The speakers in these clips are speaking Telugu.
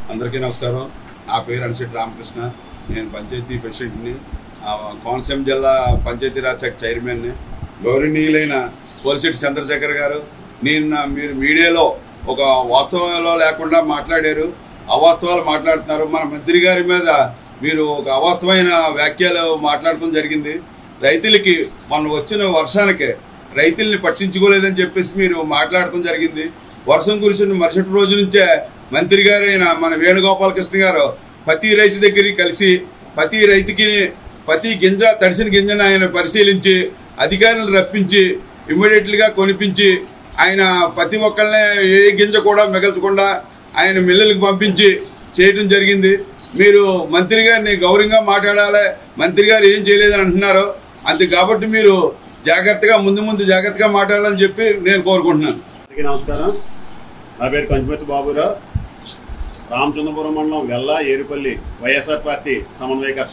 అందరికీ నమస్కారం నా పేరు అనిశెట్టి రామకృష్ణ నేను పంచాయతీ ప్రెసిడెంట్ని ఆ, కోనసీమ జిల్లా పంచాయతీరాజ్ శాఖ చైర్మన్ని గౌరవనీయులైన పోలిశెట్టి చంద్రశేఖర్ గారు నిన్న మీరు మీడియాలో ఒక వాస్తవాలు లేకుండా మాట్లాడారు అవాస్తవాలు మాట్లాడుతున్నారు మన మంత్రి గారి మీద మీరు ఒక అవాస్తవమైన వ్యాఖ్యలు మాట్లాడటం జరిగింది రైతులకి మొన్న వచ్చిన వర్షానికి రైతుల్ని పట్టించుకోలేదని చెప్పేసి మీరు మాట్లాడటం జరిగింది వర్షం కురిసిన మరుసటి రోజు నుంచే మంత్రి గారైన మన వేణుగోపాలకృష్ణ గారు ప్రతి రైతు దగ్గరికి కలిసి ప్రతి రైతుకి ప్రతి గింజ తడిసిన గింజను ఆయన పరిశీలించి అధికారులను రప్పించి ఇమ్మీడియట్లీగా కొనిపించి ఆయన ప్రతి ఒక్కళ్ళని ఏ గింజ కూడా మిగల్చకుండా ఆయన మిల్లలకు పంపించి చేయడం జరిగింది మీరు మంత్రి గారిని గౌరవంగా మాట్లాడాలి మంత్రి గారు ఏం చేయలేదని అంటున్నారు అంతే కాబట్టి మీరు జాగ్రత్తగా ముందు ముందు జాగ్రత్తగా మాట్లాడాలని చెప్పి నేను కోరుకుంటున్నాను అందరికీ నమస్కారం నా పేరు కంచుమతి బాబురావు రామచంద్రపురం మండలం వెల్ల ఏరుపల్లి వైఎస్ఆర్ పార్టీ సమన్వయకర్త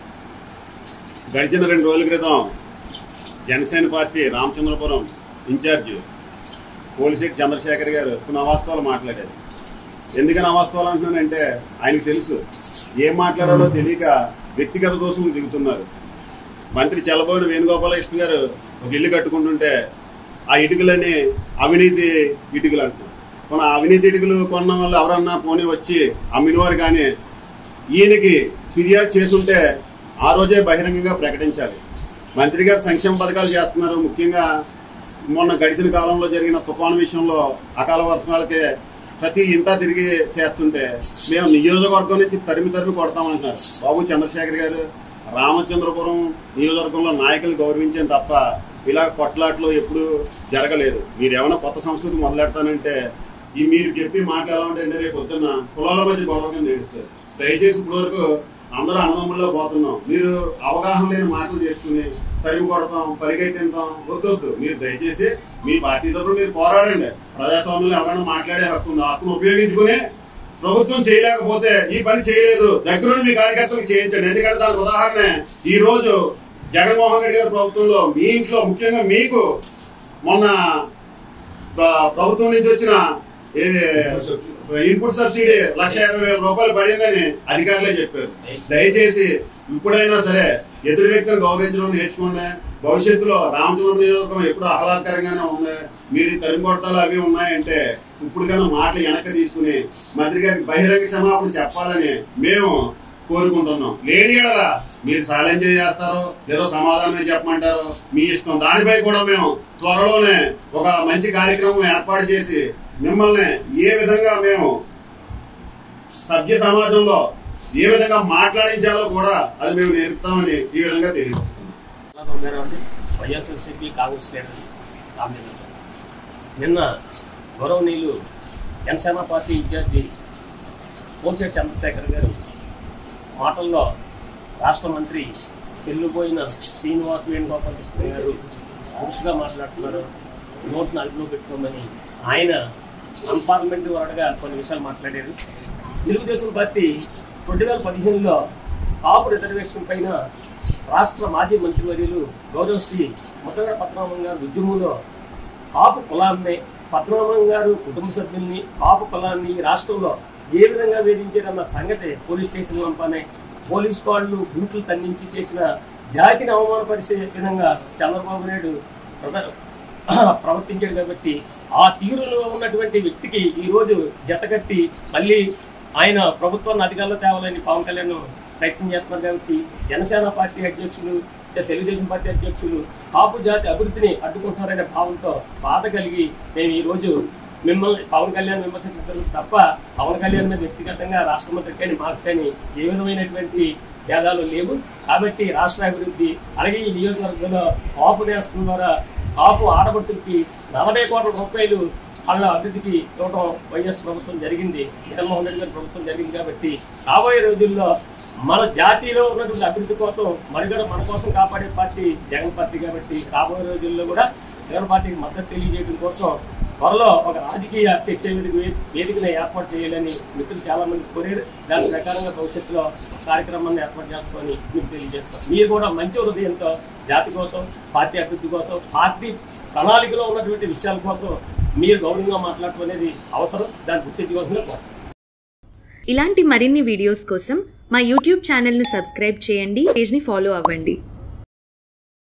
గడిచిన రెండు రోజుల క్రితం జనసేన పార్టీ రామచంద్రపురం ఇన్ఛార్జ్ పోలిశెట్టి చంద్రశేఖర్ గారు కొన్ని అవాస్తవాలు మాట్లాడారు ఎందుకని అవాస్తవాలు అంటున్నానంటే ఆయనకు తెలుసు ఏం మాట్లాడాలో తెలియక వ్యక్తిగత దోషులకు దిగుతున్నారు మంత్రి చల్లబోయిన వేణుగోపాలకృష్ణ గారు ఒక ఇల్లు కట్టుకుంటుంటే ఆ ఇటుకలని అవినీతి ఇటుకలు అంటున్నారు మన అవినీతి ఇటుకలు కొన్న వాళ్ళు ఎవరన్నా పోనీ వచ్చి అమ్మినవారు కానీ ఈయనకి ఫిర్యాదు చేసుంటే ఆ రోజే బహిరంగంగా ప్రకటించాలి మంత్రి గారు సంక్షేమ పథకాలు చేస్తున్నారు ముఖ్యంగా మొన్న గడిచిన కాలంలో జరిగిన తుఫాను విషయంలో అకాల వర్షాలకే ప్రతి ఇంటా తిరిగి చేస్తుంటే మేము నియోజకవర్గం నుంచి తరిమి తరిమి కొడతామంటున్నారు బాబు చంద్రశేఖర్ గారు రామచంద్రపురం నియోజకవర్గంలో నాయకులు గౌరవించాను తప్ప ఇలా కొట్లాట్లు ఎప్పుడు జరగలేదు మీరు ఏమైనా కొత్త సంస్కృతి మొదలెడతానంటే ఈ మీరు చెప్పి మాట్లాడాలంటే రేపు పొద్దున్న కులాల మధ్య గొడవ కింద ఏడుస్తారు దయచేసి ఇప్పటి వరకు అందరూ అన్నదమ్ముల్లో పోతున్నాం మీరు అవగాహన లేని మాటలు చేసుకుని తరిమి కొడతాం పరిగెట్టింతాం వద్దొద్దు మీరు దయచేసి మీ పార్టీ తరఫున మీరు పోరాడండి ప్రజాస్వామ్యంలో ఎవరైనా మాట్లాడే హక్కు ఉంది ఆ హక్కును ఉపయోగించుకుని ప్రభుత్వం చేయలేకపోతే ఈ పని చేయలేదు దగ్గరుండి మీ కార్యకర్తలకు చేయించండి ఎందుకంటే దానికి ఉదాహరణ ఈ రోజు జగన్మోహన్ రెడ్డి గారి ప్రభుత్వంలో మీ ఇంట్లో ముఖ్యంగా మీకు మొన్న ప్ర- ప్రభుత్వం నుంచి వచ్చిన ఏది ఇన్పుట్ సబ్సిడీ లక్ష ఇరవై వేల రూపాయలు పడిందని అధికారులే చెప్పారు దయచేసి ఇప్పుడైనా సరే ఎదురు వ్యక్తిని గౌరవించడం నేర్చుకోండి భవిష్యత్తులో రామచంద్ర నియోజకవర్గం ఎప్పుడు ఆహ్లాదకరంగానే ఉంది మీరు ఈ తరిమి కొడతాలు అవి ఉన్నాయంటే ఇప్పుడు కన్నా మాటలు వెనక్కి తీసుకుని మంత్రి గారికి బహిరంగ క్షమాపణ చెప్పాలని మేము కోరుకుంటున్నాం లేని ఎడల మీరు ఛాలెంజ్ చేస్తారో లేదో సమాధానం చెప్పమంటారో మీ ఇష్టం దానిపై కూడా మేము త్వరలోనే ఒక మంచి కార్యక్రమం ఏర్పాటు చేసి మిమ్మల్ని ఏ విధంగా మేము సభ్య సమాజంలో ఏ విధంగా మాట్లాడించాలో కూడా అది మేము నేర్పుతామని ఈ విధంగా తెలియజేస్తున్నాం ఉన్నారండి వైఎస్ఆర్సీపీ కాంగ్రెస్ లీడర్ రామచంద్ర నిన్న గౌరవనీయులు జనసేన పార్టీ ఇన్ఛార్జి పోల్చేటి చంద్రశేఖర్ గారు మాటల్లో రాష్ట్ర మంత్రి చెల్లిపోయిన శ్రీనివాస్ వేణుగోపాల్ కృష్ణ గారు పురుషుగా మాట్లాడుతున్నారు నోట్ను అదుపులో పెట్టుకోమని ఆయన అన్పార్లమెంట్ వరడగా కొన్ని విషయాలు మాట్లాడారు తెలుగుదేశం పార్టీ రెండు వేల పదిహేనులో కాపు రిజర్వేషన్ పైన రాష్ట్ర మాజీ మంత్రివర్యులు గౌరవశ్రీ ముద్దగడ పద్మనాభం గారు ఉద్యమంలో కాపు కులాన్ని పద్మనాభం గారు కుటుంబ సభ్యుల్ని కాపు కులాన్ని ఈ రాష్ట్రంలో ఏ విధంగా వేధించారన్న సంగతి పోలీస్ స్టేషన్ పంపనే పోలీస్ వాళ్ళు బూట్లు తన్నించి చేసిన జాతిని అవమానపరిచే విధంగా చంద్రబాబు నాయుడు ప్రద- ప్రవర్తించాడు కాబట్టి ఆ తీరులో ఉన్నటువంటి వ్యక్తికి ఈరోజు జతకట్టి మళ్ళీ ఆయన ప్రభుత్వాన్ని అధికారంలో తేవాలని పవన్ కళ్యాణ్ ప్రయత్నం చేస్తున్నారు కాబట్టి జనసేన పార్టీ అధ్యక్షులు అంటే తెలుగుదేశం పార్టీ అధ్యక్షులు కాపు జాతి అభివృద్ధిని అడ్డుకుంటారనే భావంతో బాధ కలిగి మేము ఈరోజు మిమ్మల్ని పవన్ కళ్యాణ్ విమర్శించడం తప్ప పవన్ కళ్యాణ్ మీద వ్యక్తిగతంగా రాష్ట్ర మంత్రికి కానీ మాకు కానీ ఏ విధమైనటువంటి భేదాలు లేవు కాబట్టి రాష్ట్ర అభివృద్ధి అలాగే ఈ నియోజకవర్గంలో కాపు నేస్తం ద్వారా కాపు ఆడపడుచులకి నలభై కోట్ల రూపాయలు వాళ్ళ అభివృద్ధికి ఇవ్వడం వైఎస్ ప్రభుత్వం జరిగింది జగన్మోహన్ రెడ్డి గారి ప్రభుత్వం జరిగింది కాబట్టి రాబోయే రోజుల్లో మన జాతిలో ఉన్నటువంటి అభివృద్ధి కోసం మనుగడ మన కోసం కాపాడే పార్టీ జగన్ పార్టీ కాబట్టి రాబోయే రోజుల్లో కూడా జగన్ పార్టీకి మద్దతు తెలియజేయడం కోసం త్వరలో ఒక రాజకీయ చర్చ వేదిక వేదికను ఏర్పాటు చేయాలని మిత్రులు చాలా మంది కోరారు దాని ప్రకారంగా భవిష్యత్తులో ఒక కార్యక్రమాన్ని ఏర్పాటు చేస్తామని మీకు తెలియజేస్తాం మీరు కూడా మంచి హృదయంతో జాతి కోసం పార్టీ అభివృద్ధి కోసం పార్టీ ప్రణాళికలో ఉన్నటువంటి విషయాల కోసం మీరు గౌరవంగా మాట్లాడటం అనేది అవసరం దాన్ని గుర్తించుకోవాల్సిన కోరుతున్నాను. ఇలాంటి మరిన్ని వీడియోస్ కోసం మా యూట్యూబ్ ఛానల్ను సబ్స్క్రైబ్ చేయండి పేజ్ని ఫాలో అవ్వండి